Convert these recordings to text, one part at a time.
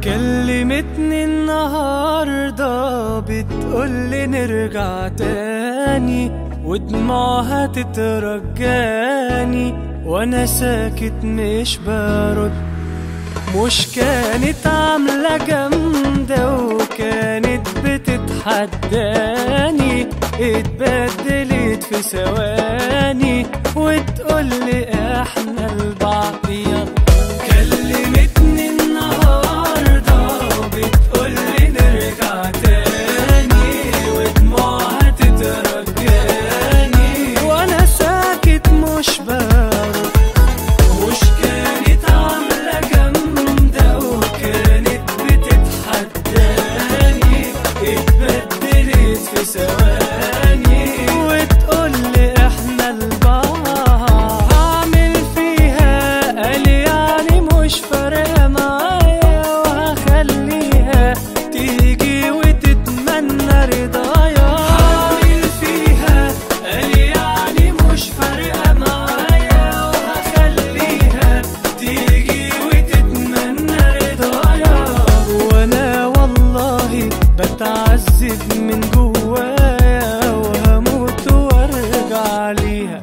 كلمتني النهاردة بتقولي نرجع تاني ودموعها تترجاني وانا ساكت مش برد مش كانت عاملة جامدة وكانت بتتحداني اتبدلت في ثواني وتقولي احنا لبعض يلا كلمتني النهاردة بتقولي نرجع تاني ودموعها تترجاني وانا ساكت مش برد مش كانت عاملة جامدة وكانت بتتحداني اتبدلت في ثواني وتقولي احنا لبعض هعمل فيها قال يعني مش فارقة معايا وهخليها تيجي وتتمنى رضايا هعمل فيها قال يعني مش فارقة معايا وهخليها تيجي وتتمنى رضايا وانا والله بتعذب من جوايا وهموت وارجع ليها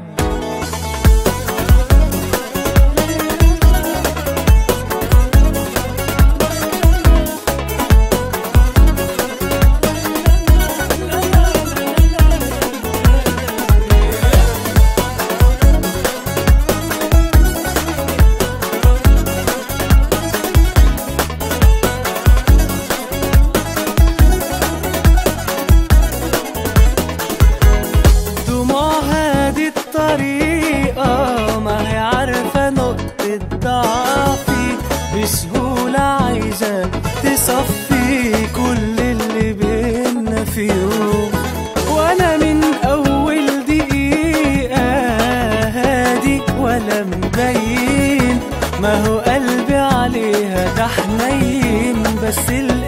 دموعها دي الطريقة ما هي عارفة نقطة ضعفي بسهولة عايزة تصفي كل اللي بينا في يوم وانا من اول دقيقة هادي ولا مبين ما هو قلبي عليها ده حنين بس اللي